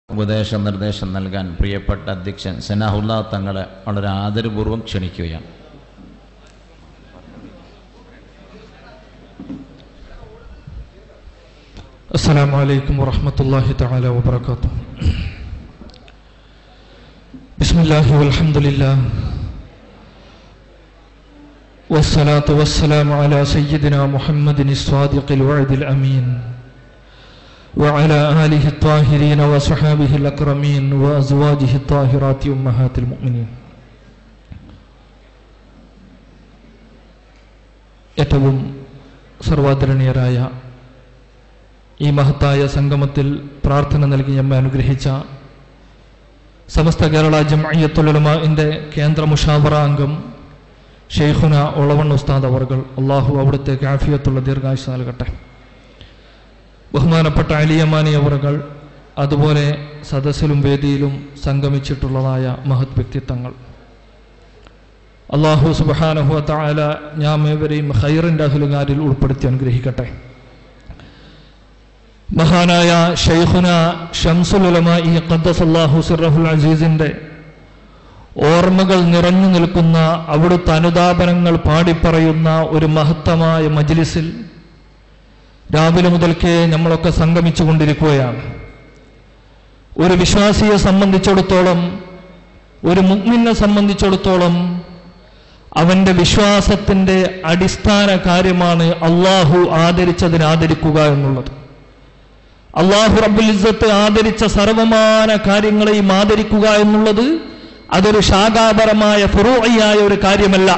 ഉപദേശ നിർദ്ദേശം നൽകാൻ പ്രിയപ്പെട്ട അധ്യക്ഷൻ സനാഹുല്ല തങ്ങളെ വളരെ ആദരപൂർവ്വം ക്ഷണിക്കുകയാണ് السلام عليكم ورحمة الله تعالى وبركاته بسم الله والحمد لله والصلاة والسلام على سيدنا محمد الصادق الوعد الأمين وعلى آله الطاهرين وصحابه الأكرمين وأزواجه الطاهرات أمهات المؤمنين ഏറ്റവും സർവാദരണീയരായ ഈ മഹത്തായ സംഗമത്തിൽ പ്രാർത്ഥന നൽകി നമ്മെ അനുഗ്രഹിച്ച സമസ്ത കേരള ജംഅയ്യത്തുലമാഇൻ്റെ കേന്ദ്ര മുഷാവറ അംഗം ഷെയ്ഖുന ഒളവൺ ഉസ്താദ് അവർകൾ അള്ളാഹു അവിടുത്തെ കാഫിയത്തുള്ള ദീർഘായുസ് നൽകട്ടെ ബഹുമാനപ്പെട്ട അലിയമാനി അവറുകൾ അതുപോലെ സദസ്സിലും വേദിയിലും സംഗമിച്ചിട്ടുള്ളതായ മഹത് വ്യക്തിത്വങ്ങൾ അള്ളാഹു സുബാനഹു താല ഞാൻ ഏവരെയും ഹൈറിൻ്റെ അഹലുകാരിൽ ഉൾപ്പെടുത്തി അനുഗ്രഹിക്കട്ടെ മഹാനായ ഷെയ്ഖുന ഷംസുലുലമായി ഖദ്ദസല്ലാഹു സിറഹുൽ അസീസിന്റെ ഓർമ്മകൾ നിറഞ്ഞു നിൽക്കുന്ന അവിടുത്തെ അനുതാപനങ്ങൾ പാടിപ്പറയുന്ന ഒരു മഹത്തമായ മജ്ലിസിൽ രാവിലെ മുതൽക്കേ നമ്മളൊക്കെ സംഗമിച്ചു കൊണ്ടിരിക്കുകയാണ് ഒരു വിശ്വാസിയെ സംബന്ധിച്ചിടത്തോളം ഒരു മുഗ്മിനെ സംബന്ധിച്ചിടത്തോളം അവന്റെ വിശ്വാസത്തിന്റെ അടിസ്ഥാന കാര്യമാണ് അള്ളാഹു ആദരിച്ചതിന് ആദരിക്കുക എന്നുള്ളത് അള്ളാഹു റബ്ബുൽ ഇസ്സത്ത് ആദരിച്ച സർവമാന കാര്യങ്ങളെയും ആദരിക്കുക എന്നുള്ളത് അതൊരു ശാഖാപരമായ ഫുറൂയായ ഒരു കാര്യമല്ല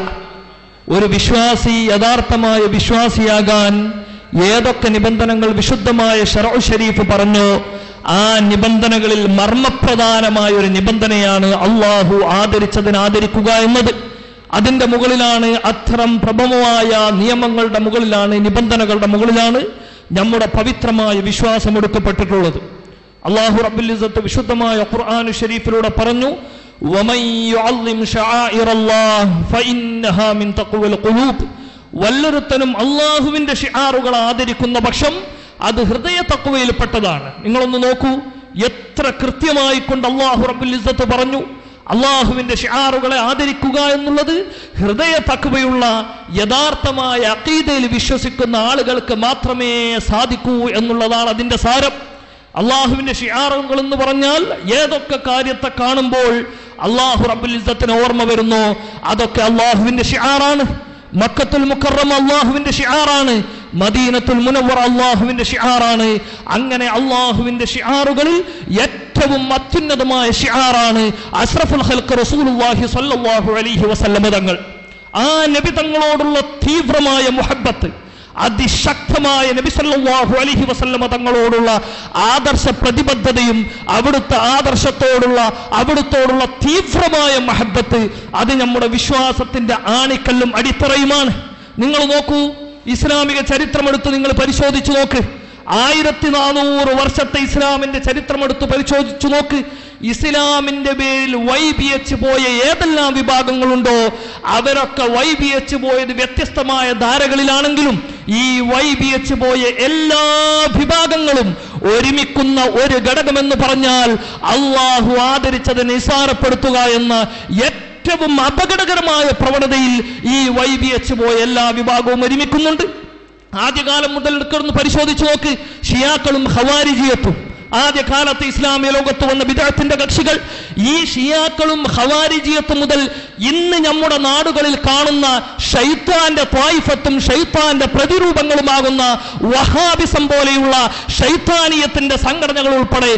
ഒരു വിശ്വാസി യഥാർത്ഥമായ വിശ്വാസിയാകാൻ ഏതൊക്കെ നിബന്ധനകൾ വിശുദ്ധമായ ഷറു ഷരീഫ് പറഞ്ഞോ ആ നിബന്ധനകളിൽ മർമ്മപ്രധാനമായ ഒരു നിബന്ധനയാണ് അള്ളാഹു ആദരിച്ചതിന് ആദരിക്കുക എന്നത് അതിന്റെ മുകളിലാണ് അത്തരം പ്രഭവമായ നിയമങ്ങളുടെ മുകളിലാണ് നിബന്ധനകളുടെ മുകളിലാണ് നമ്മുടെ പവിത്രമായ വിശ്വാസം എടുക്കപ്പെട്ടിട്ടുള്ളത് അള്ളാഹു റബ്ബുൽ ഇസ്സത്ത് വിശുദ്ധമായ ഖുർആൻ ഷരീഫിലൂടെ പറഞ്ഞു وَمَن يُعَظِّمْ شَعَائِرَ اللَّهِ فَإِنَّهَا مِن تَقْوَى الْقُلُوبِ വല്ലൊരുത്തനും അള്ളാഹുവിന്റെ ഷിആറുകൾ ആദരിക്കുന്ന പക്ഷം അത് ഹൃദയ തക്വയിൽപ്പെട്ടതാണ് നിങ്ങളൊന്ന് നോക്കൂ എത്ര കൃത്യമായി കൊണ്ട് അള്ളാഹു റബ്ബുൽ ഇസ്സത്ത് പറഞ്ഞു അള്ളാഹുവിന്റെ ഷിആറുകളെ ആദരിക്കുക എന്നുള്ളത് ഹൃദയ തക്വയുള്ള യഥാർത്ഥമായ അക്കീതയിൽ വിശ്വസിക്കുന്ന ആളുകൾക്ക് മാത്രമേ സാധിക്കൂ എന്നുള്ളതാണ് അതിന്റെ സാരം അള്ളാഹുവിന്റെ ഷിആറുകൾ എന്ന് പറഞ്ഞാൽ ഏതൊക്കെ കാര്യത്തെ കാണുമ്പോൾ അള്ളാഹു റബ്ബുൽ ഇസ്സത്തിന് ഓർമ്മ വരുന്നോ അതൊക്കെ അള്ളാഹുവിന്റെ ഷിആറാണ് മക്കത്തുൽ മുക്കറം അള്ളാഹുവിന്റെ ഷിആറാണ് മദീനത്തുൽ മുനവർ അള്ളാഹുവിന്റെ ഷിആറാണ് അങ്ങനെ അള്ളാഹുവിന്റെ ഷിആറുകളിൽ ഏറ്റവും അത്യുന്നതമായ ഷിആറാണ് അഷ്റഫുൽ ഹൽക്ക് റസൂലുള്ളാഹി സ്വല്ലല്ലാഹു അലൈഹി വസല്ലമ തങ്ങൾ ആ നബി തങ്ങളോടുള്ള തീവ്രമായ മുഹബ്ബത്ത് അതിശക്തമായ നബി സല്ലല്ലാഹു അലൈഹി വസല്ലമ തങ്ങളോടുള്ള ആദർശ പ്രതിബദ്ധതയും അവിടുത്തെ ആദർശത്തോടുള്ള അവിടുത്തോടുള്ള തീവ്രമായ മഹബത്ത് അത് നമ്മുടെ വിശ്വാസത്തിന്റെ ആണിക്കല്ലും അടിത്തറയുമാണ് നിങ്ങൾ നോക്കൂ ഇസ്ലാമിക ചരിത്രമെടുത്ത് നിങ്ങൾ പരിശോധിച്ചു നോക്ക് ആയിരത്തി നാനൂറ് വർഷത്തെ ഇസ്ലാമിന്റെ ചരിത്രമെടുത്ത് പരിശോധിച്ചു നോക്ക് ഇസ്ലാമിന്റെ പേരിൽ വൈ ബി എച്ച് പോയ ഏതെല്ലാം വിഭാഗങ്ങളുണ്ടോ അവരൊക്കെ വൈ ബി എച്ച് പോയത് വ്യത്യസ്തമായ ധാരകളിലാണെങ്കിലും ഈ വൈ ബി എച്ച് പോയ എല്ലാ വിഭാഗങ്ങളും ഒരുമിക്കുന്ന ഒരു ഘടകമെന്ന് പറഞ്ഞാൽ അള്ളാഹു ആദരിച്ചത് നിസാരപ്പെടുത്തുക എന്ന ഏറ്റവും അപകടകരമായ പ്രവണതയിൽ ഈ വൈ ബി എച്ച് പോയ എല്ലാ വിഭാഗവും ഒരുമിക്കുന്നുണ്ട് ആദ്യകാലം മുതൽ എടുക്കുന്ന പരിശോധിച്ചു നോക്ക് ഷിയാക്കളും ഹവാരിജിയത്തും ആദ്യകാലത്ത് ഇസ്ലാമിക ലോകത്ത് വന്ന വിദഗ്ധത്തിന്റെ കക്ഷികൾ ഈ ഷിയാക്കളും ഹവാരിജിയത്തും മുതൽ ഇന്ന് നമ്മുടെ നാടുകളിൽ കാണുന്ന ഷൈത്താന്റെ ത്വായിഫത്തും ഷൈത്താന്റെ പ്രതിരൂപങ്ങളുമാകുന്ന വഹാബിസം പോലെയുള്ള ഷൈത്താനീയത്തിന്റെ സംഘടനകൾ ഉൾപ്പെടെ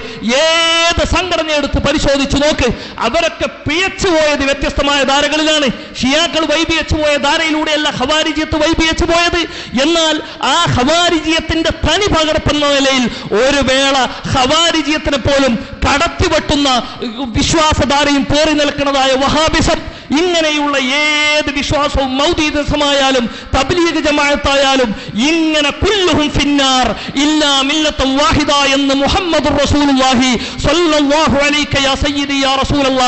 ഏത് സംഘടന എടുത്ത് പരിശോധിച്ചു നോക്ക് അവരൊക്കെ പിഴച്ചു പോയത് വ്യത്യസ്തമായ ധാരകളിലാണ് ഷിയാക്കൾ വൈബിയച്ചു പോയ ധാരയിലൂടെയല്ല ഹവാരിജിയത്ത് വൈബിയച്ചു പോയത് എന്നാൽ ആ ഹവാരിജിയത്തിന്റെ തനി പകർപ്പെന്ന നിലയിൽ ഒരു വേള ഹവാരിജിയത്തിനെ പോലും കടത്തിവെട്ടുന്ന വിശ്വാസധാരയും പേറി നിൽക്കുന്നതായ വഹാബിസം ഇങ്ങനെയുള്ള ഏത് വിശ്വാസവും മൗദീദസമായാലും തബ്ലീഗ് ജമാഅത്തായാലും ഇങ്ങനെ കുല്ലുഹും ഫിന്നാർ ഇല്ലാ മില്ലത്തും വാഹിദ എന്ന് മുഹമ്മദ് റസൂലുള്ളാഹി സ്വല്ലല്ലാഹു അലൈക യാ സയ്യിദി യാ റസൂലല്ലാഹ്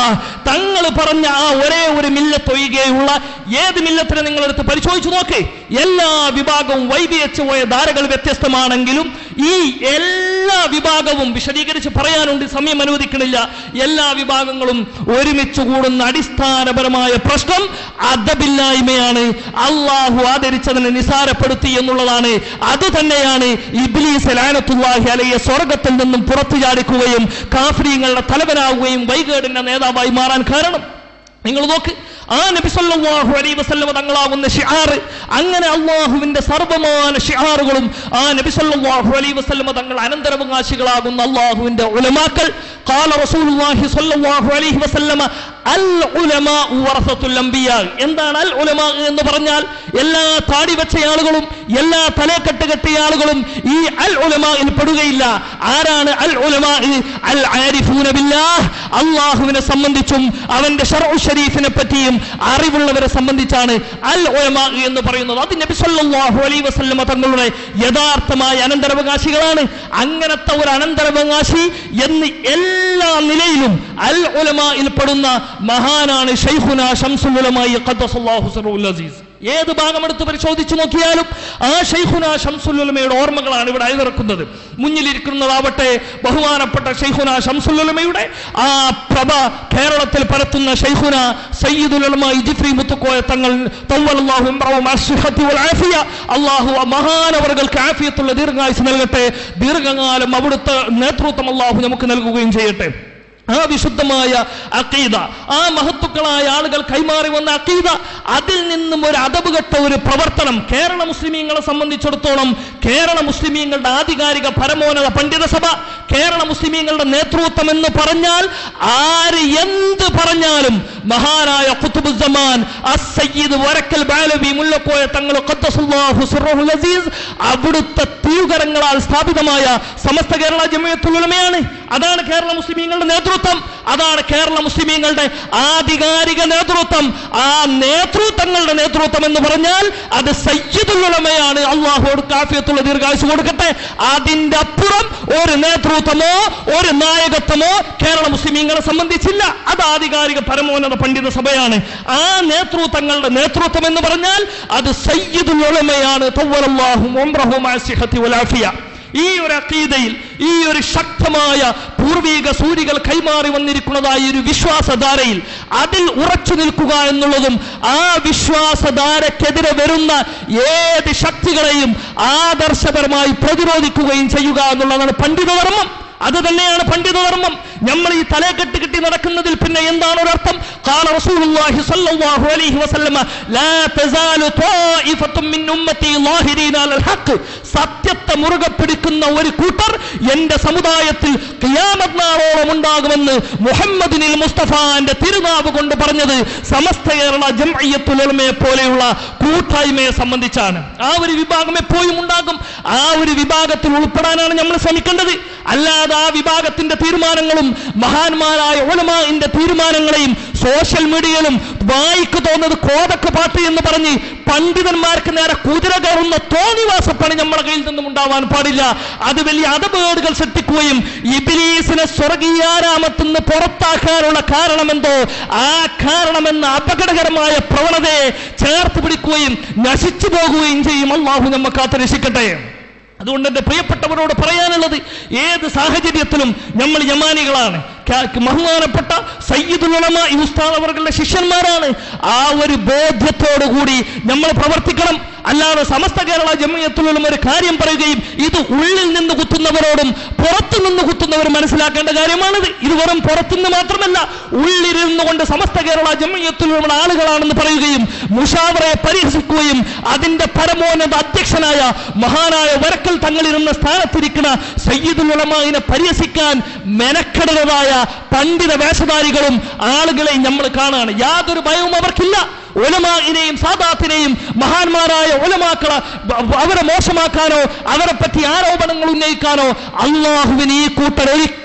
തങ്ങൾ പറഞ്ഞ ആ ഒരേ ഒരു മില്ലത്ത് ഒഴികെയുള്ള ഏത് മില്ലത്തിനെ നിങ്ങളെടുത്ത് പരിശോധിച്ചു നോക്ക് എല്ലാ വിഭാഗവും വൈദ്യച്ചു പോയ ധാരകൾ വ്യത്യസ്തമാണെങ്കിലും ഈ എല്ലാ വിഭാഗവും വിശദീകരിച്ച് പറയാനുണ്ട് സമയം അനുവദിക്കണില്ല എല്ലാ വിഭാഗങ്ങളും ഒരുമിച്ച് കൂടുന്ന അടിസ്ഥാനപരമായ പ്രശ്നം അദബില്ലായ്മയാണ് അള്ളാഹു ആദരിച്ചതിനെ നിസാരപ്പെടുത്തി എന്നുള്ളതാണ് അത് തന്നെയാണ് ഇബ്ലീസ് ലാനത്തുല്ലാഹി അലയെ സ്വർഗത്തിൽ നിന്നും പുറത്തു ചാടിക്കുകയും കാഫ്രീങ്ങളുടെ തലവനാവുകയും വൈകേടിന്റെ നേതാവായി മാറാൻ കാരണം നിങ്ങൾ നോക്ക് ആ നബി സല്ലല്ലാഹു അലൈഹി വസല്ലമ തങ്ങളാകുന്ന ഷിആർ അങ്ങനെ അള്ളാഹുവിന്റെ സർവമാന ഷിആറുകളും ആ നബി സല്ലല്ലാഹു അലൈഹി വസല്ലമ തങ്ങൾ അനന്തരാവകാശികളാകുന്ന അള്ളാഹുവിന്റെ ഉലമാക്കൾ ഖാല റസൂലുള്ളാഹി സ്വല്ലല്ലാഹു അലൈഹി വസല്ലമ അൽ ഉലമാ വറസത്തുൽ അംബിയാ എന്താണ് അൽ ഉലമാ എന്ന് പറഞ്ഞാൽ എല്ലാ താടി വെച്ച ആളുകളും എല്ലാ തലക്കെട്ട് കെട്ടിയ ആളുകളും ഈ അൽ ഉലമായിൽ പെടുകയില്ല ആരാണ് അൽ ഉലമാ അൽ ആരിഫൂന ബില്ലാഹ് അള്ളാഹുവിനെ സംബന്ധിച്ചും അവന്റെ ഷർഉ ഷരീഫിനെ പറ്റിയും അറിവുള്ളവരെ സംബന്ധിച്ചാണ് അൽ ഉലമാ എന്ന് പറയുന്നത് അത് നബി സല്ലല്ലാഹു അലൈഹി വസല്ലമ തങ്ങളുടെ യഥാർത്ഥമായ അനന്തരാവകാശികളാണ് അങ്ങനത്തെ ഒരു അനന്തരാവകാശി എന്ന് എല്ലാ നിലയിലും അൽ ഉലമായിൽ പെടുന്ന മഹാനാണ് ഷൈഖുന ഷംസുൽ ഉലമായി ഖദ്ദസല്ലാഹു സിറുൽ അസീസ് ഏത് ഭാഗം എടുത്ത് പരിശോധിച്ചു നോക്കിയാലും ആ ഷെയ്ഖുന ഷംസുല്ലുലമയുടെ ഓർമ്മകളാണ് ഇവിടെ അയവിറക്കുന്നത് മുന്നിലിരിക്കുന്നതാവട്ടെ ബഹുമാനപ്പെട്ട ഷെയ്ഖുന ഷംസുല്ലുലമയുടെ ആ പ്രഭ കേരളത്തിൽ പരത്തുന്ന ഷെയ്ഖുന സയ്യിദുലമ ഇജിഫ്രി മുത്തുക്കോയ തങ്ങൾ തവ്വലല്ലാഹു ഇംറവും അസ്ഹത്തി വൽ ആഫിയ അല്ലാഹു ആ മഹാനവറുകൾക്ക് ആഫിയത്തുള്ള ദീർഘായുസ് നൽകട്ടെ ദീർഘകാലം അവിടുത്തെ നേതൃത്വം അല്ലാഹു നമുക്ക് നൽകുകയും ചെയ്യട്ടെ ആ വിശുദ്ധമായ അക്കീദ ആ മഹത്തുക്കളായ ആളുകൾ കൈമാറി വന്ന അക്കീദ അതിൽ നിന്നും ഒരു അതവുകെട്ട ഒരു പ്രവർത്തനം കേരള മുസ്ലിമീങ്ങളെ സംബന്ധിച്ചിടത്തോളം കേരള മുസ്ലിമീങ്ങളുടെ ആധികാരിക പരമോന്നത പണ്ഡിത സഭ കേരള മുസ്ലിമീങ്ങളുടെ നേതൃത്വം എന്ന് പറഞ്ഞാൽ ആര് എന്ത് പറഞ്ഞാലും മഹാനായ ഖുത്തുബുസമാൻ അസയ്യിദ് വരക്കൽ ബാലവി മുല്ലക്കോയ തങ്ങൾ ഖദ്ദസുല്ലാഹു സിർറുൽ അസീസ് അവിടുത്തെ തീവ്രങ്ങളാൽ സ്ഥാപിതമായ സമസ്ത കേരള ജമിയത്തുൽ ഉലമയാണ് അതാണ് കേരള മുസ്ലിമീങ്ങളുടെ നേതൃത്വം അതാണ് കേരള മുസ്ലിമീങ്ങളുടെ ആധികാരിക നേതൃത്വം ആ നേതൃത്വങ്ങളുടെ നേതൃത്വം എന്ന് പറഞ്ഞാൽ അത് സയ്യിദുൽ ഉലമയാണ് അള്ളാഹുവോട് കാഫിയത്തുള്ള ദീർഘായുസ് കൊടുക്കട്ടെ അതിന്റെ അപ്പുറം ഒരു നേതൃത്വമോ ഒരു നായകത്വമോ കേരള മുസ്ലിമീങ്ങളെ സംബന്ധിച്ചില്ല അത് ആധികാരിക പരമോന്നത പണ്ഡിത സഭയാണ് ആ നേതൃത്വങ്ങളുടെ നേതൃത്വം എന്ന് പറഞ്ഞാൽ അത് സയ്യിദുൽ ഉലമയാണ് തവ്വലല്ലാഹു ഉംറഹു മഅ സിഹത്തി വൽ ആഫിയ ഈ ഒരു അക്കീതയിൽ ഈ ഒരു ശക്തമായ പൂർവീക സൂര്യകൾ കൈമാറി വന്നിരിക്കുന്നതായ ഒരു വിശ്വാസധാരയിൽ അതിൽ ഉറച്ചു നിൽക്കുക എന്നുള്ളതും ആ വിശ്വാസധാരക്കെതിരെ വരുന്ന ഏത് ശക്തികളെയും ആദർശപരമായി പ്രതിരോധിക്കുകയും ചെയ്യുക എന്നുള്ളതാണ് പണ്ഡിതധർമ്മം അത് തന്നെയാണ് പണ്ഡിതധർമ്മം നമ്മൾ ഈ തലക്കെട്ട് കിട്ടി നടക്കുന്നതിൽ പിന്നെ എന്താണ് ഒരർത്ഥം قال رسول الله صلى الله عليه وسلم لا تزال طائفة من أمتي ظاهرين على الحق സത്യത്തെ മുറുകെ പിടിക്കുന്ന ഒരു കൂട്ടർ എന്റെ സമുദായത്തിൽ ഖിയാമത്ത് നാളോളം ഉണ്ടാകുമെന്ന് മുഹമ്മദിനിൽ മുസ്തഫാന്റെ തിരുനാവ് കൊണ്ട് പറഞ്ഞത് സമസ്ത കേരള ജംഅയ്യത്തുൽ ഉലമയെ പോലെയുള്ള കൂട്ടായ്മയെ സംബന്ധിച്ചാണ് ആ ഒരു വിഭാഗം എപ്പോഴും ഉണ്ടാകും ആ ഒരു വിഭാഗത്തിൽ ഉൾപ്പെടാനാണ് നമ്മൾ ശ്രമിക്കേണ്ടത് അല്ലാതെ ആ വിഭാഗത്തിന്റെ തീരുമാനങ്ങളും മഹാന്മാരായ ഉലമാന്റെ തീരുമാനങ്ങളെയും സോഷ്യൽ മീഡിയയിലും വായിക്ക് തോന്നുന്നത് കോതക്ക് പാട്ട് എന്ന് പറഞ്ഞ് പണ്ഡിതന്മാർക്ക് നേരെ കുതിര കയറുന്ന തോന്നിവാസപ്പണി നമ്മുടെ കയ്യിൽ നിന്നും ഉണ്ടാവാൻ പാടില്ല അത് വലിയ അതപേടുകൾ സൃഷ്ടിക്കുകയും ഇബിലീസിനെ സ്വർഗീയാരാമത്തുനിന്ന് പുറത്താക്കാനുള്ള കാരണമെന്തോ ആ കാരണമെന്ന അപകടകരമായ പ്രവണതയെ ചേർത്ത് പിടിക്കുകയും നശിച്ചു പോകുകയും ചെയ്യും അള്ളാഹു നമ്മെ കാത്ത് രക്ഷിക്കട്ടെ അതുകൊണ്ട് എന്റെ പ്രിയപ്പെട്ടവരോട് പറയാനുള്ളത് ഏത് സാഹചര്യത്തിലും നമ്മൾ യമാനികളാണ് ക- ബഹുമാനപ്പെട്ട സയ്യിദുലമ ഈ ഉസ്താദ് അവരുടെ ശിഷ്യന്മാരാണ് ആ ഒരു ബോധ്യത്തോടു കൂടി നമ്മൾ പ്രവർത്തിക്കണം അല്ലാതെ സമസ്ത കേരള ജമിയത്തിലുള്ള ഒരു കാര്യം പറയുകയും ഇത് ഉള്ളിൽ നിന്ന് കുത്തുന്നവരോടും പുറത്തു നിന്ന് കുത്തുന്നവർ മനസ്സിലാക്കേണ്ട കാര്യമാണിത് ഇത് വെറും പുറത്തുനിന്ന് മാത്രമല്ല ഉള്ളിലിരുന്നു കൊണ്ട് സമസ്ത കേരള ജമിയത്തിലുള്ള ആളുകളാണെന്ന് പറയുകയും മുഷാവറയെ പരിഹസിക്കുകയും അതിന്റെ പരമോന്നത അധ്യക്ഷനായ മഹാനായ വരക്കൽ തങ്ങളിരുന്ന സ്ഥാനത്തിരിക്കുന്ന സയ്യിദുൽ ഉലമായിനെ പരിഹസിക്കാൻ മെനക്കെടുന്നതായ പണ്ഡിത വേഷധാരികളും ആളുകളെയും നമ്മൾ കാണുകയാണ് യാതൊരു ഭയവും അവർക്കില്ല ഉലമായിനെയും സാദാത്തിനെയും മഹാന്മാരായ ഉലമാക്കളെ അവരെ മോശമാക്കാനോ അവരെ പറ്റി ആരോപണങ്ങൾ ഉന്നയിക്കാനോ അള്ളാഹുവിന് ഈ കൂട്ടർ ഒരിക്കലും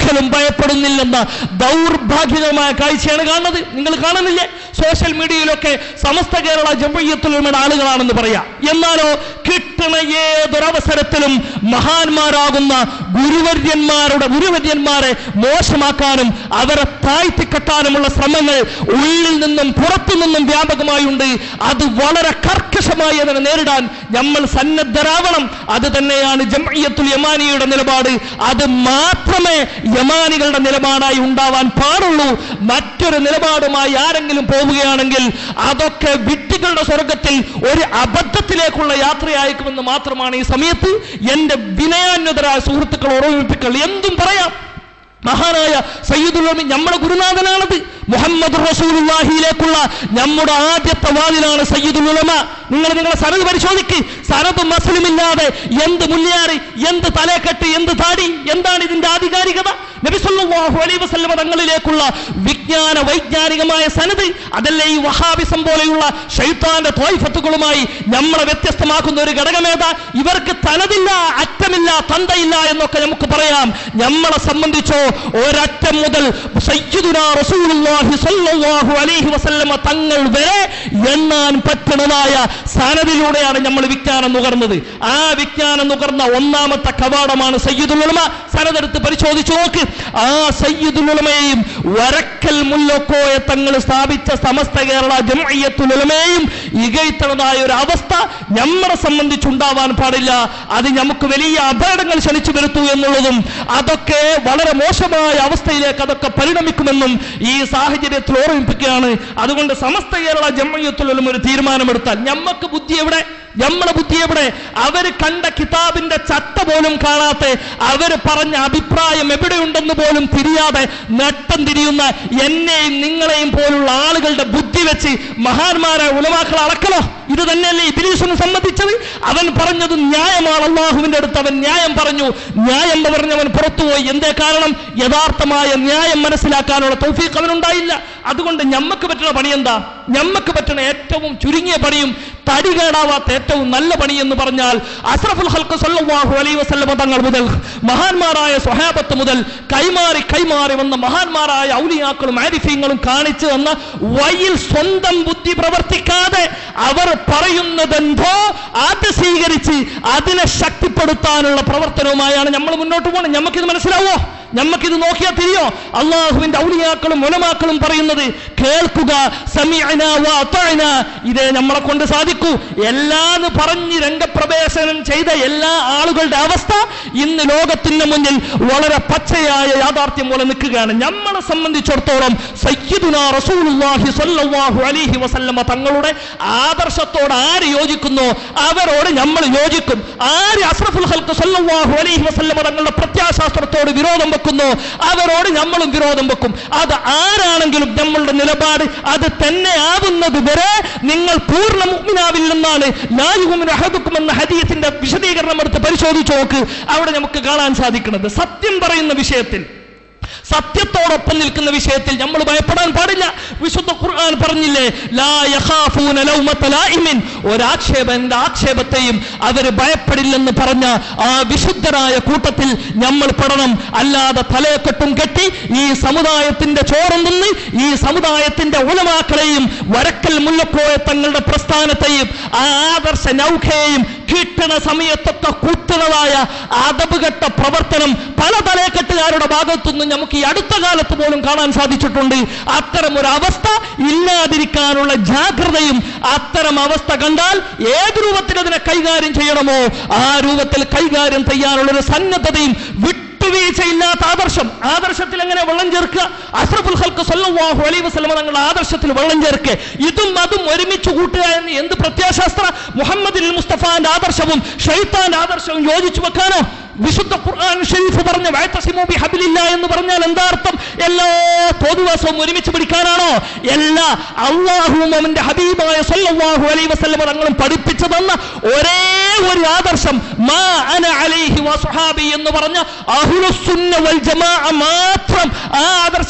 ഒരിക്കലും ഭയപ്പെടുന്നില്ലെന്ന ദൗർഭാഗ്യകരമായ കാഴ്ചയാണ് കാണുന്നത് നിങ്ങൾ കാണുന്നില്ലേ സോഷ്യൽ മീഡിയയിലൊക്കെ സമസ്ത കേരള ജമയ്യത്തുലമയുടെ ആളുകളാണെന്ന് പറയാം എന്നാലോ കിട്ടണ ഏതൊരവസരത്തിലും മഹാന്മാരാകുന്ന ഗുരുവര്യന്മാരുടെ ഗുരുവര്യന്മാരെ മോശമാക്കാനും അവരെ താഴ്ത്തിക്കെട്ടാനുമുള്ള ശ്രമങ്ങൾ ഉള്ളിൽ നിന്നും പുറത്തു നിന്നും വ്യാപകമായുണ്ട് അത് വളരെ കർക്കശമായി അതിനെ നേരിടാൻ നമ്മൾ സന്നദ്ധരാവണം അത് തന്നെയാണ് ജംഇയ്യത്തുൽ യമാനിയുടെ നിലപാട് അത് മാത്രമേ യമാനികളുടെ നിലപാടായി ഉണ്ടാവാൻ പാടുള്ളൂ മറ്റൊരു നിലപാടുമായി ആരെങ്കിലും പോവുകയാണെങ്കിൽ അതൊക്കെ വിഡ്ഢികളുടെ സ്വർഗത്തിൽ ഒരു അബദ്ധത്തിലേക്കുള്ള യാത്രയായിരിക്കുമെന്ന് മാത്രമാണ് ഈ സമയത്ത് എന്റെ വിനയാന്വതരായ സുഹൃത്തുക്കൾ ഓർമ്മിപ്പിക്കൽ എന്തും പറയാം മഹാനായ സയ്യിദുൽ ഉലമ നമ്മുടെ ഗുരുനാഥനാണത് മുഹമ്മദ് റസൂലുള്ളാഹിയിലേക്കുള്ള നമ്മുടെ ആദ്യത്തെ വാതിലാണ് സയ്യിദുൽ ഉലമ നിങ്ങൾ നിങ്ങളെ സനത് പരിശോധിക്ക് സനത് മസലുമില്ലാതെ എന്ത് മുല്യാറി എന്ത് തലേക്കെട്ട് എന്ത് താടി എന്താണ് ഇതിന്റെ ആധികാരികത നബി സല്ലല്ലാഹു അലൈഹി വസല്ലമ തങ്ങളിലേക്കുള്ള വിജ്ഞാന വൈജ്ഞാനികമായ സനത് അതല്ലേ ഈ വഹാബിസം പോലെയുള്ള ഷൈത്താന്റെ തോയ്ഫത്തുകളുമായി നമ്മളെ വ്യത്യസ്തമാക്കുന്ന ഒരു ഘടകമേതാ ഇവർക്ക് തനതില്ല അറ്റമില്ല തന്തയില്ല എന്നൊക്കെ നമുക്ക് പറയാം നമ്മളെ സംബന്ധിച്ചോ ഒരറ്റം മുതൽ സയ്യിദുനാ റസൂലുള്ളാഹി സ്വല്ലല്ലാഹു അലൈഹി വസല്ലമ തങ്ങൾ വരെ എണ്ണാൻ പറ്റുന്നതായ സനദിലൂടെയാണ് നമ്മൾ വിജ്ഞാനം നുകർന്നത് ആ വിജ്ഞാനം നുകർന്ന ഒന്നാമത്തെ കവാടമാണ് സയ്യിദുൽ ഉലമ സനതെടുത്ത് പരിശോധിച്ചു നോക്ക് ആ സയ്യിദുൽ ഉലമയെയും വരക്കൽ മുല്ലക്കോയ തങ്ങൾ സ്ഥാപിച്ച സമസ്ത കേരള ജംഇയ്യത്തുൽ ഉലമയെയും ഇകഴ്ത്തണതായ ഒരു അവസ്ഥ നമ്മളെ സംബന്ധിച്ചുണ്ടാവാൻ പാടില്ല അത് നമുക്ക് വലിയ അപകടങ്ങൾ ക്ഷണിച്ചു വരുത്തു എന്നുള്ളതും അതൊക്കെ വളരെ മോശമായ അവസ്ഥയിലേക്ക് അതൊക്കെ പരിണമിക്കുമെന്നും ഈ സാഹചര്യത്തിൽ ഓർമ്മിപ്പിക്കുകയാണ് അതുകൊണ്ട് സമസ്ത കേരള ജമ്മയത്തുലും ഒരു തീരുമാനമെടുത്താൽ ഞമ്മക്ക് ബുദ്ധി എവിടെ നമ്മളെ ബുദ്ധി എവിടെ അവര് കണ്ട കിതാബിന്റെ ചട്ട പോലും കാണാത്ത അവര് പറഞ്ഞ അഭിപ്രായം എവിടെയുണ്ടെന്ന് പോലും തിരിയാതെ നട്ടം തിരിയുന്ന എന്നെയും നിങ്ങളെയും പോലുള്ള ആളുകളുടെ ബുദ്ധി വെച്ച് മഹാന്മാരായ ഉലമാക്കളെ അളക്കലോ ഇത് തന്നെയല്ലേ ഇബിലീസിനെ സംബന്ധിച്ചത് അവൻ പറഞ്ഞത് ന്യായമാണ് അള്ളാഹുവിന്റെ അടുത്ത് അവൻ ന്യായം പറഞ്ഞു ന്യായം പറഞ്ഞവൻ പുറത്തുപോയി എന്തേ കാരണം യഥാർത്ഥമായ ന്യായം മനസ്സിലാക്കാനുള്ള തൗഫീഖ് അവനുണ്ടായില്ല അതുകൊണ്ട് ഞമ്മക്ക് പറ്റുന്ന പണി എന്താ ഞമ്മക്ക് പറ്റുന്ന ഏറ്റവും ചുരുങ്ങിയ പണിയും തടി കേടാവാത്ത ഏറ്റവും നല്ല പണി എന്ന് പറഞ്ഞാൽ അസ്രഫുൽ ഹൽക്ക് സല്ലല്ലാഹു അലൈഹി വസല്ലമ തങ്ങൾ മുതൽ മഹാന്മാരായ സ്വഹാബത്ത് മുതൽ കൈമാറി കൈമാറി വന്ന മഹാന്മാരായ ഔലിയാക്കളും ആരിഫീങ്ങളും കാണിച്ചു തന്ന വയിൽ സ്വന്തം ബുദ്ധി പ്രവർത്തിക്കാതെ അവർ പറയുന്നതെന്തോ അത് സ്വീകരിച്ച് അതിനെ ശക്തിപ്പെടുത്താനുള്ള പ്രവർത്തനവുമായാണ് നമ്മൾ മുന്നോട്ട് പോകുന്നത് നമുക്കിത് മനസ്സിലാവോ നമുക്കിത് നോക്കിയാൽ തിരിയോ അള്ളാഹുവിന്റെ ഔലിയാക്കളും മുലമാക്കളും പറയുന്നത് കേൾക്കുക സമീഅന വ അത്വഅന. ഇതേ നമ്മളെ കൊണ്ട് സാധിക്കൂ എല്ലാന്ന് പറഞ്ഞ് രംഗപ്രവേശനം ചെയ്ത എല്ലാ ആളുകളുടെ അവസ്ഥ ഇന്ന് ലോകത്തിന് മുന്നിൽ വളരെ പച്ചയായ യാഥാർത്ഥ്യം പോലെ നിൽക്കുകയാണ് നമ്മളെ സംബന്ധിച്ചിടത്തോളം സയ്യിദുന റസൂലുള്ളാഹി സ്വല്ലല്ലാഹു അലൈഹി വസല്ലമ തങ്ങളുടെ ആദർശത്തോട് ആര് യോജിക്കുന്നോ അവരോട് നമ്മൾ യോജിക്കും ആര് അസ്രഫുൽ ഹൽക്ക് സ്വല്ലല്ലാഹു അലൈഹി വസല്ലമ തങ്ങളുടെ പ്രത്യാശാസ്ത്രത്തോട് വിരോധം വെക്കുന്നു അവരോട് നമ്മളും വിരോധം വെക്കും അത് ആരാണെങ്കിലും നമ്മളുടെ നിലപാട് അത് തന്നെ ആവുന്നത് വരെ നിങ്ങൾ പൂർണ്ണ മുഗ്മിനാവില്ലെന്നാണ് ലായുഹുമിൻ അഹദുക്കും എന്ന ഹദീയത്തിന്റെ വിശദീകരണം എടുത്ത് പരിശോധിച്ച് നോക്ക് അവിടെ നമുക്ക് കാണാൻ സാധിക്കുന്നത് സത്യം പറയുന്ന വിഷയത്തിൽ സത്യത്തോടൊപ്പം നിൽക്കുന്ന വിഷയത്തിൽ നമ്മൾ ഭയപ്പെടാൻ പാടില്ല വിശുദ്ധ ഖുർആൻ പറഞ്ഞില്ലേ ലാ യഖാഫൂന ലൗമത ലായിമിൻ ഒരാക്ഷേപന്റെ ആക്ഷേപത്തെയും അവര് ഭയപ്പെടില്ലെന്ന് പറഞ്ഞ ആ വിശുദ്ധരായ കൂട്ടത്തിൽ നമ്മൾ പെടണം അല്ലാതെ തലയെക്കെട്ടും കെട്ടി ഈ സമുദായത്തിന്റെ ചോരം നിന്ന് ഈ സമുദായത്തിന്റെ ഉലമാക്കളെയും വരക്കൽ മുല്ലക്കോയ തങ്ങളുടെ പ്രസ്ഥാനത്തെയും ആ ആദർശ നൗഖയെയും കിട്ടണ സമയത്തൊക്കെ കുത്തുന്നതായ അതപുകെട്ട പ്രവർത്തനം പല തലയെക്കെട്ടുകാരുടെ ഭാഗത്തുനിന്ന് നമുക്ക് ഈ അടുത്ത കാലത്ത് പോലും കാണാൻ സാധിച്ചിട്ടുണ്ട് അത്തരം ഒരു അവസ്ഥ ഇല്ലാതിരിക്കാനുള്ള ജാഗ്രതയും അത്തരം അവസ്ഥ കണ്ടാൽ ഏത് രൂപത്തിൽ അതിനെ കൈകാര്യം ചെയ്യണമോ ആ രൂപത്തിൽ കൈകാര്യം ചെയ്യാനുള്ള ഒരു സന്നദ്ധതയും വിട്ടുവീഴ്ചയില്ലാത്ത ആദർശം ആദർശത്തിൽ എങ്ങനെ വെള്ളം ചേർക്കുക അഷ്റഫുൽ ഹൽക്ക് സല്ലല്ലാഹു അലൈഹി വസല്ലമ തങ്ങളുടെ ആദർശത്തിൽ വെള്ളം ചേർക്കുക ഇതും അതും ഒരുമിച്ച് കൂട്ടുക എന്ന് എന്ത് പ്രത്യാശാസ്ത്ര മുഹമ്മദ് മുസ്തഫാന്റെ ആദർശവും ഷെയ്ത്താന്റെ ആദർശവും യോജിച്ചു വെക്കാനോ വിശുദ്ധ ഖുർആൻ ഷരീഫ് പറഞ്ഞ വഅതസിമു ബിഹബ്ലില്ലാ എന്ന് പറഞ്ഞാൽ എന്താ അർത്ഥം എല്ലാ തോതുവാസവും ഒരുമിച്ച് പിടിക്കാനാണോ എല്ലാ അള്ളാഹുവും അവന്റെ ഹബീബായ സല്ലല്ലാഹു അലൈഹി വസല്ലമ തങ്ങളും പഠിപ്പിച്ചു തന്ന ഒരേ ഒരു ആദർശം മാ അന അലൈഹി വസുഹാബി എന്ന് പറഞ്ഞ അഹ്ലുസുന്ന വൽ ജമാഅ മാത്രം ആ ആദർശം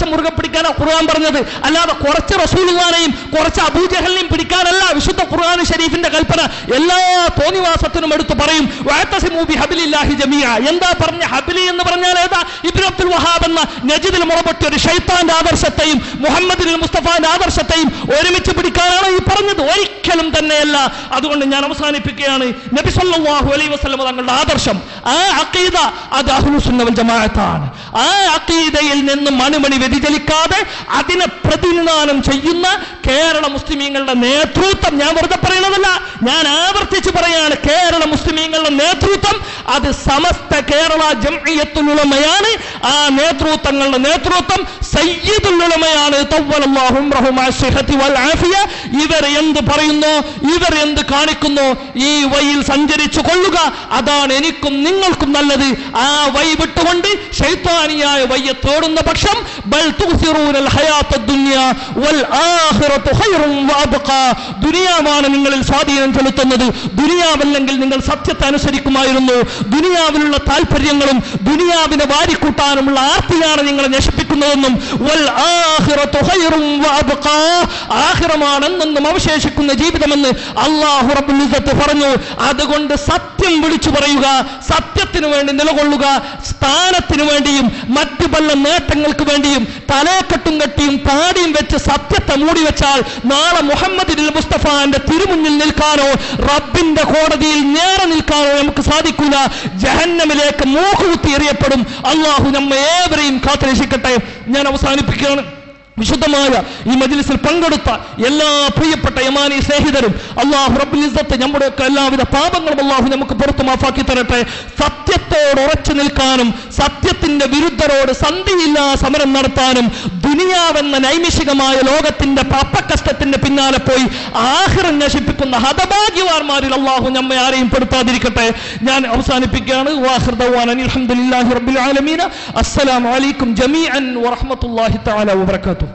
മുറുകെ പിടിക്കാനാ ഖുർആൻ പറഞ്ഞത് അല്ലാതെ കുറച്ച് റസൂലുള്ളാനെയും കുറച്ച് അബൂജഹലിനെയും പിടിക്കാനല്ല വിശുദ്ധ ഖുർആൻ ഷരീഫിന്റെ കൽപ്പന എല്ലാ തോന്നിവാസത്തിനും എടുത്തു പറയും വഅതസിമു ബിഹബ്ലില്ലാഹി ജമീഅ എന്താ പറഞ്ഞ ഹബ്ലി എന്ന് പറഞ്ഞാൽ ഏതാ ഇബ്നു അബ്ദുൽ വഹാബ് എന്ന നജിദിൽ മുറപൊട്ടിയ ഒരു ഷൈത്താന്റെ ആദർശത്തെയും മുഹമ്മദിൽ മുസ്തഫാന്റെ ആദർശത്തെയും ഒരുമിച്ച് പിടിക്കാനാണ് ഈ പറഞ്ഞത് ഒരിക്കലും തന്നെയല്ല അതുകൊണ്ട് ഞാൻ അവസാനിപ്പിക്കുകയാണ് നബി സല്ലല്ലാഹു അലൈഹി വസല്ലം തങ്ങളുടെ ആദർശം ആ അഖീദ അത് അഹ്ലുസുന്ന വൽ ജമാഅത്താണ് ആ അഖീദയിൽ നിന്നും മണിമണി വ്യതിചലിക്കാതെ അതിനെ പ്രതിനിധാനം ചെയ്യുന്ന കേരള മുസ്ലിമീങ്ങളുടെ നേതൃത്വം ഞാൻ വെറുതെ പറയണതല്ല ഞാൻ ആവർത്തിച്ച് പറയാണ് കേരള മുസ്ലിമീങ്ങളുടെ നേതൃത്വം അത് സമസ്ത കേരള ജംഇയ്യത്തുലുലമയാണ് ആ നേതൃത്വങ്ങളുടെ നേതൃത്വം സയ്യിദുലുലമയാണ് തവ്വലല്ലാഹു ഉംറഹു മഅ സിഹത്തി വൽ ആഫിയ ഇവർ എന്ത് പറയുന്നു ഇവർ എന്ത് കാണിക്കുന്നു ഈ വഴിയിൽ സഞ്ചരിച്ചു കൊള്ളുക അതാണ് എനിക്കും നിങ്ങൾക്കും നല്ലത് ആ വഴി വിട്ടുകൊണ്ട് ശൈത്താനിയായ വയ്യ തേടുന്ന പക്ഷം ബൽ തുസിറൂനൽ ഹയാത്ത ദുനിയ വൽ ആഖിറത്തു ഖൈറും വഅബ്ഖാ ദുനിയാവാണ് നിങ്ങളിൽ സ്വാധീനം ചെലുത്തുന്നത് ദുനിയാവല്ലെങ്കിൽ നിങ്ങൾ സത്യത്തെ അനുസരിക്കുമായിരുന്നു ദുനിയാവിലുള്ള താല്പര്യങ്ങളും ദുനിയാവിനെ വാരിക്കൂട്ടാനുമുള്ള ആർത്തിയാണ് നിങ്ങളെ നശിപ്പിക്കുന്നതെന്നും വൽ ആഖിറത്തു ഖൈറും വഅബ്ഖാ ആഖിറമാണെന്നും അവശേഷിക്കുന്ന ജീവിതമെന്ന് അല്ലാഹു റബ്ബുൽ ഇസ്സത്ത് പറഞ്ഞു അതുകൊണ്ട് സത്യം വിളിച്ചു പറയുക സത്യത്തിനു വേണ്ടി നിലകൊള്ളുക സ്ഥാനത്തിനു വേണ്ടിയും മറ്റു പല നേട്ടങ്ങൾക്ക് വേണ്ടിയും തലേക്കെട്ടും കെട്ടിയും താടിയും വെച്ച് സത്യത്തെ മൂടി വെച്ചാൽ നാളെ മുഹമ്മദ് മുസ്തഫാന്റെ തിരുമുന്നിൽ നിൽക്കാനോ റബ്ബിന്റെ കോടതിയിൽ നേരെ നിൽക്കാനോ നമുക്ക് സാധിക്കില്ല ജഹന്നമിലേക്ക് മൂക്കുകുത്തി എറിയപ്പെടും അള്ളാഹു നമ്മെ ഏവരെയും കാത്തുരക്ഷിക്കട്ടെ ഞാൻ അവസാനിപ്പിക്കുകയാണ് വിശുദ്ധമായ ഈ മജ്ലിസിൽ പങ്കെടുത്ത എല്ലാ പ്രിയപ്പെട്ട യമാനി സ്നേഹിതരും അള്ളാഹു റബ്ബുൽ ഇസ്സത്ത് നമ്മുടെയൊക്കെ എല്ലാവിധ പാപങ്ങളും അള്ളാഹു നമുക്ക് പുറത്തു മാഫാക്കി തരട്ടെ സത്യത്തോട് ഉറച്ചു നിൽക്കാനും സത്യത്തിന്റെ വിരുദ്ധരോട് സന്ധിയില്ലാ സമരം നടത്താനും ദുനിയാവെന്ന നൈമിഷികമായ ലോകത്തിന്റെ പപ്പക്കഷ്ടത്തിന്റെ പിന്നാലെ പോയി ആഹിറം നശിപ്പിക്കുന്ന ഹതഭാഗ്യവാന്മാരിൽ അള്ളാഹു നമ്മെ ആരെയും പെടുത്താതിരിക്കട്ടെ ഞാൻ അവസാനിപ്പിക്കുകയാണ് വാഹിർ ദവാൻ അനിൽ അൽഹംദുലില്ലാഹി റബ്ബിൽ ആലമീന അസ്സലാമു അലൈക്കും ജമീഅൻ വറഹ്മത്തുള്ളാഹി തആല വബറകാതുഹു